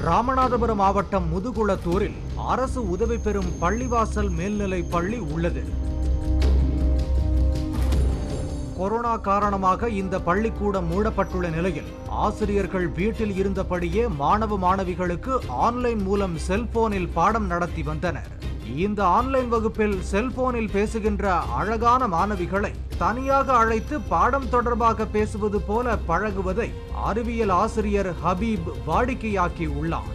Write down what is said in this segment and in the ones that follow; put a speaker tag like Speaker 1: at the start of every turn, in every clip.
Speaker 1: ராமநாதபுரம் மாவட்டம் முதுகுளத்தூரில் அரசு உதவி பெறும் பள்ளிவாசல் மேல்நிலைப் பள்ளி உள்ளது கொரோனா காரணமாக இந்த பள்ளிக்கூடம் மூடப்பட்டுள்ள நிலையில் ஆசிரியர்கள் வீட்டில் இருந்தபடியே மாணவ மாணவிகளுக்கு ஆன்லைன் மூலம் செல்போனில் பாடம் நடத்தி வந்தனர் இந்த ஆன்லைன் வகுப்பில் செல்போனில் பேசுகின்ற அழகான மாணவிகளை தனியாக அழைத்து பாடம் தொடர்பாக பேசுவது போல பழகுவதை அறிவியல் ஆசிரியர் ஹபீப் வாடிக்கையாக்கி உள்ளார்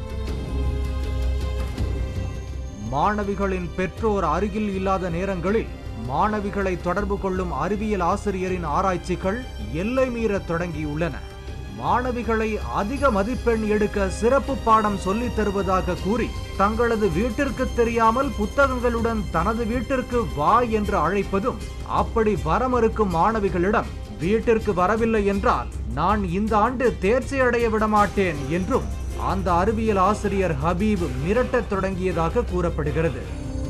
Speaker 1: மாணவிகளின் பெற்றோர் அருகில் இல்லாத நேரங்களில் மாணவிகளை தொடர்பு கொள்ளும் அறிவியல் ஆசிரியரின் ஆராய்ச்சிகள் எல்லை மீறத் தொடங்கியுள்ளன மாணவிகளை அதிக மதிப்பெண் எடுக்க சிறப்பு பாடம் சொல்லித் தருவதாக கூறி தங்களது வீட்டிற்கு தெரியாமல் புத்தகங்களுடன் தனது வீட்டிற்கு வா என்று அழைப்பதும் அப்படி வர மறுக்கும் மாணவிகளிடம் வீட்டிற்கு வரவில்லை என்றால் நான் இந்த ஆண்டு தேர்ச்சி அடைய விடமாட்டேன் என்றும் அந்த அறிவியல் ஆசிரியர் ஹபீப் மிரட்டத் தொடங்கியதாக கூறப்படுகிறது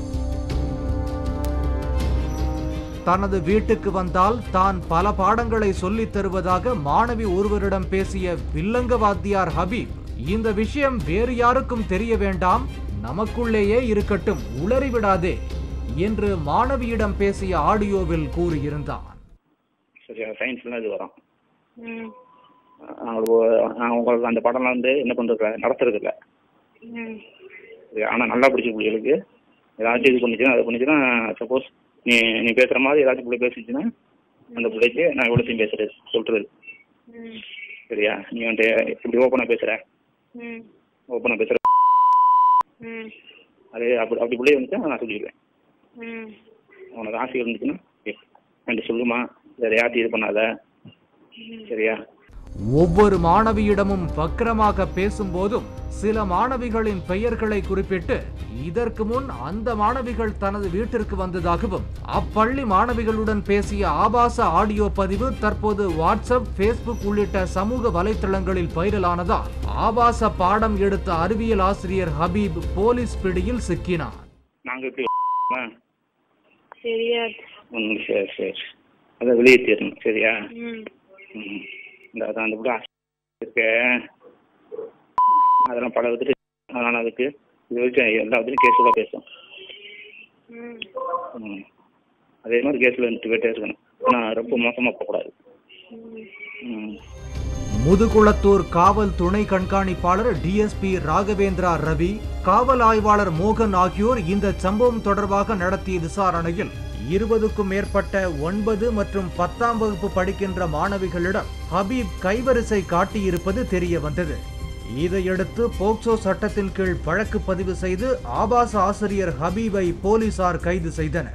Speaker 1: தனது வீட்டுக்கு வந்தால் தான் பல பாடங்களை சொல்லித் தருவதாக மாணவி ஒருவரிடம் பேசிய வில்லங்க வாத்தியார் ஹபீப் இந்த விஷயம் வேறு யாருக்கும் தெரிய வேண்டாம் நமக்குள்ளேயே இருக்கட்டும் உளறிவிடாதே என்று மாணவியிடம் பேசிய ஆடியோவில் கூறியிருந்தான்
Speaker 2: சரியா சயின்ஸ்லாம் இது வரும்
Speaker 3: ம்
Speaker 2: அவங்களுக்கு நான் உங்களுக்கு அந்த படம்லாம் வந்து என்ன பண்ணுறது நடத்துறது இல்லை
Speaker 3: ம்
Speaker 2: ஆனால் நல்லா பிடிச்ச பிள்ளைகளுக்கு ஏதாச்சும் இது பண்ணிச்சுன்னா அது பண்ணிச்சுன்னா சப்போஸ் நீ நீ பேசுகிற மாதிரி ஏதாச்சும் பிள்ளை பேசிச்சுன்னா அந்த பிள்ளைக்கு நான் எவ்வளோத்தையும் பேசுறது சொல்கிறது
Speaker 3: ம்
Speaker 2: சரியா நீ வந்துட்டு இப்படி ஓப்பனாக பேசுகிற
Speaker 3: ம்
Speaker 2: ஓப்பனாக பேசுகிற
Speaker 3: ம்
Speaker 2: அது அப்படி அப்படி பிள்ளை வந்துச்சுன்னா நான் சொல்லிடுவேன்
Speaker 3: ம்
Speaker 2: உனக்கு ஆசை இருந்துச்சுன்னா என்கிட்ட சொல்லுமா வேறு யார்ட்டையும் இது பண்ணாத சரியா
Speaker 1: ஒவ்வொரு மாணவியிடமும் வக்கிரமாக பேசும்போதும் சில மாணவிகளின் பெயர்களை குறிப்பிட்டு இதற்கு முன் அந்த மாணவிகள் தனது வீட்டிற்கு வந்ததாகவும் அப்பள்ளி மாணவிகளுடன் பேசிய ஆபாச ஆடியோ பதிவு தற்போது வாட்ஸ்அப் ஃபேஸ்புக் உள்ளிட்ட சமூக வலைத்தளங்களில் வைரலானதால் ஆபாச பாடம் எடுத்த அறிவியல் ஆசிரியர் ஹபீப் போலீஸ் பிடியில் சிக்கினார்
Speaker 2: நாங்கள் இப்படி ஆ?
Speaker 3: சரியா
Speaker 2: ம் சரி சரி அதை வெளியே தரணும் சரியா
Speaker 3: ம்
Speaker 2: ம் இந்த அதான் அந்த கூட இருக்கு அதெல்லாம் பல விதத்து அதனால் அதுக்கு இது வரைக்கும் எல்லா விதத்துலையும் கேஸோட பேசும்
Speaker 3: ம்
Speaker 2: ம் அதே மாதிரி கேஸில் இருந்துட்டு போயிட்டே இருக்கணும் ஆனால் ரொம்ப மோசமாக போகக்கூடாது
Speaker 3: ம்
Speaker 2: ம்
Speaker 1: முதுகுளத்தூர் காவல் துணை கண்காணிப்பாளர் டிஎஸ்பி ராகவேந்திரா ரவி காவல் ஆய்வாளர் மோகன் ஆகியோர் இந்த சம்பவம் தொடர்பாக நடத்திய விசாரணையில் இருபதுக்கும் மேற்பட்ட ஒன்பது மற்றும் பத்தாம் வகுப்பு படிக்கின்ற மாணவிகளிடம் ஹபீப் கைவரிசை காட்டியிருப்பது தெரிய வந்தது இதையடுத்து போக்சோ சட்டத்தின் கீழ் வழக்கு பதிவு செய்து ஆபாச ஆசிரியர் ஹபீபை போலீசார் கைது செய்தனர்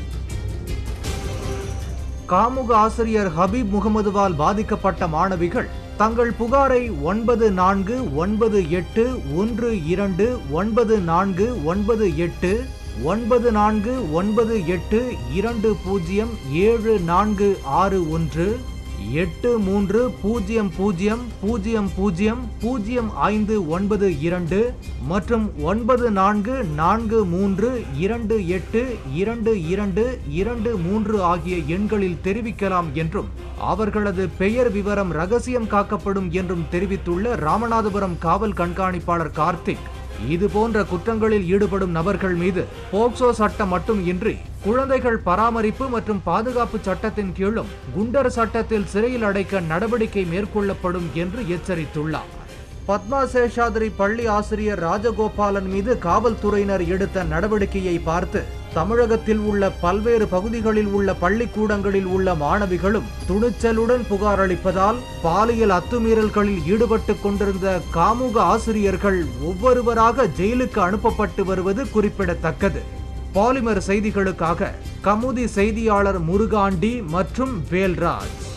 Speaker 1: காமுக ஆசிரியர் ஹபீப் முகமதுவால் பாதிக்கப்பட்ட மாணவிகள் தங்கள் புகாரை ஒன்பது நான்கு ஒன்பது எட்டு ஒன்று இரண்டு ஒன்பது நான்கு ஒன்பது எட்டு ஒன்பது நான்கு ஒன்பது எட்டு இரண்டு பூஜ்ஜியம் ஏழு நான்கு ஆறு ஒன்று எட்டு மூன்று பூஜ்ஜியம் பூஜ்ஜியம் பூஜ்ஜியம் பூஜ்ஜியம் பூஜ்ஜியம் ஐந்து ஒன்பது இரண்டு மற்றும் ஒன்பது நான்கு நான்கு மூன்று இரண்டு எட்டு இரண்டு இரண்டு இரண்டு மூன்று ஆகிய எண்களில் தெரிவிக்கலாம் என்றும் அவர்களது பெயர் விவரம் ரகசியம் காக்கப்படும் என்றும் தெரிவித்துள்ள ராமநாதபுரம் காவல் கண்காணிப்பாளர் கார்த்திக் இது போன்ற குற்றங்களில் ஈடுபடும் நபர்கள் மீது போக்சோ சட்டம் மட்டும் இன்றி குழந்தைகள் பராமரிப்பு மற்றும் பாதுகாப்பு சட்டத்தின் கீழும் குண்டர் சட்டத்தில் சிறையில் அடைக்க நடவடிக்கை மேற்கொள்ளப்படும் என்று எச்சரித்துள்ளார் பத்மா சேஷாதிரி பள்ளி ஆசிரியர் ராஜகோபாலன் மீது காவல்துறையினர் எடுத்த நடவடிக்கையை பார்த்து தமிழகத்தில் உள்ள பல்வேறு பகுதிகளில் உள்ள பள்ளிக்கூடங்களில் உள்ள மாணவிகளும் துணிச்சலுடன் புகார் அளிப்பதால் பாலியல் அத்துமீறல்களில் ஈடுபட்டு கொண்டிருந்த காமுக ஆசிரியர்கள் ஒவ்வொருவராக ஜெயிலுக்கு அனுப்பப்பட்டு வருவது குறிப்பிடத்தக்கது பாலிமர் செய்திகளுக்காக கமுதி செய்தியாளர் முருகாண்டி மற்றும் வேல்ராஜ்